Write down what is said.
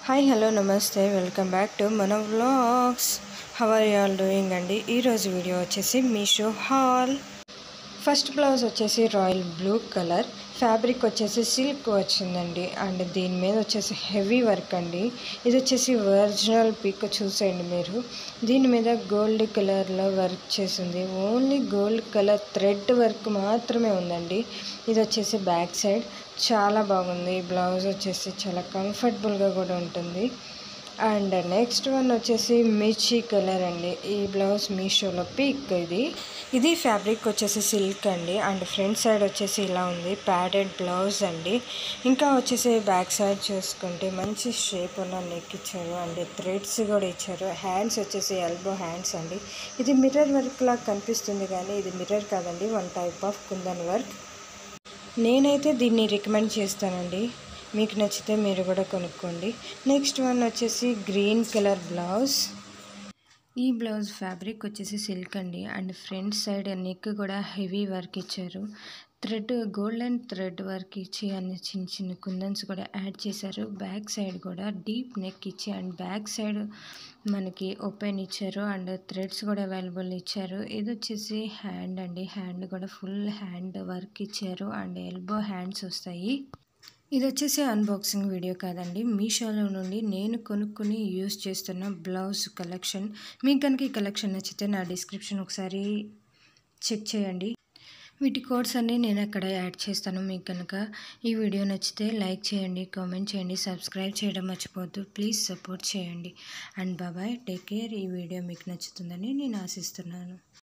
hi hello నమస్తే welcome back to మన vlogs how are all doing అండి ఈరోజు వీడియో వచ్చేసి మీషో హాల్ ఫస్ట్ బ్లౌజ్ వచ్చేసి రాయల్ బ్లూ కలర్ ఫ్యాబ్రిక్ వచ్చేసి సిల్క్ వచ్చిందండి అండ్ దీని మీద వచ్చేసి హెవీ వర్క్ అండి ఇది వచ్చేసి ఒరిజినల్ పిక్ చూసేయండి మీరు దీని మీద గోల్డ్ కలర్లో వర్క్ చేసింది only gold colour thread work మాత్రమే ఉందండి ఇది వచ్చేసి బ్యాక్ సైడ్ చాలా బాగుంది ఈ బ్లౌజ్ వచ్చేసి చాలా కంఫర్టబుల్గా కూడా ఉంటుంది అండ్ నెక్స్ట్ వన్ వచ్చేసి మిర్చి కలర్ అండి ఈ బ్లౌజ్ మీషోలో పిక్ ఇది ఇది ఫ్యాబ్రిక్ వచ్చేసి సిల్క్ అండి అండ్ ఫ్రంట్ సైడ్ వచ్చేసి ఇలా ఉంది ప్యాడెడ్ బ్లౌజ్ అండి ఇంకా వచ్చేసి బ్యాక్ సైడ్ చూసుకుంటే మంచి షేప్ ఉన్న నెక్ ఇచ్చారు అండ్ థ్రెడ్స్ కూడా ఇచ్చారు హ్యాండ్స్ వచ్చేసి ఎల్బో హ్యాండ్స్ అండి ఇది మిర్రర్ వర్క్ లాగా కనిపిస్తుంది కానీ ఇది మిర్రర్ కాదండి one type of kundan work నేనైతే దీన్ని రికమెండ్ చేస్తానండి మీకు నచ్చితే మీరు కూడా కొనుక్కోండి నెక్స్ట్ వన్ వచ్చేసి గ్రీన్ కలర్ బ్లౌజ్ ఈ బ్లౌజ్ ఫ్యాబ్రిక్ వచ్చేసి సిల్క్ అండి అండ్ ఫ్రంట్ సైడ్ నెక్ కూడా హెవీ వర్క్ ఇచ్చారు థ్రెడ్ గోల్డెన్ థ్రెడ్ వర్క్ ఇచ్చి అన్ని చిన్న చిన్న కుందన్స్ కూడా యాడ్ చేశారు బ్యాక్ సైడ్ కూడా డీప్ నెక్ ఇచ్చి అండ్ బ్యాక్ సైడ్ మనకి ఓపెన్ ఇచ్చారు అండ్ థ్రెడ్స్ కూడా అవైలబుల్ ఇచ్చారు ఇది వచ్చేసి హ్యాండ్ అండి హ్యాండ్ కూడా ఫుల్ హ్యాండ్ వర్క్ ఇచ్చారు అండ్ ఎల్బో హ్యాండ్స్ వస్తాయి ఇది వచ్చేసి అన్బాక్సింగ్ వీడియో కాదండి మీషోలో నుండి నేను కొనుక్కొని యూస్ చేస్తున్న బ్లౌజ్ కలెక్షన్ మీకు కనుక ఈ కలెక్షన్ నచ్చితే నా డిస్క్రిప్షన్ ఒకసారి చెక్ చేయండి వీటి కోడ్స్ అన్నీ నేను అక్కడ యాడ్ చేస్తాను మీకు కనుక ఈ వీడియో నచ్చితే లైక్ చేయండి కామెంట్ చేయండి సబ్స్క్రైబ్ చేయడం మర్చిపోవద్దు ప్లీజ్ సపోర్ట్ చేయండి అండ్ బాబాయ్ టేక్ కేర్ ఈ వీడియో మీకు నచ్చుతుందని నేను ఆశిస్తున్నాను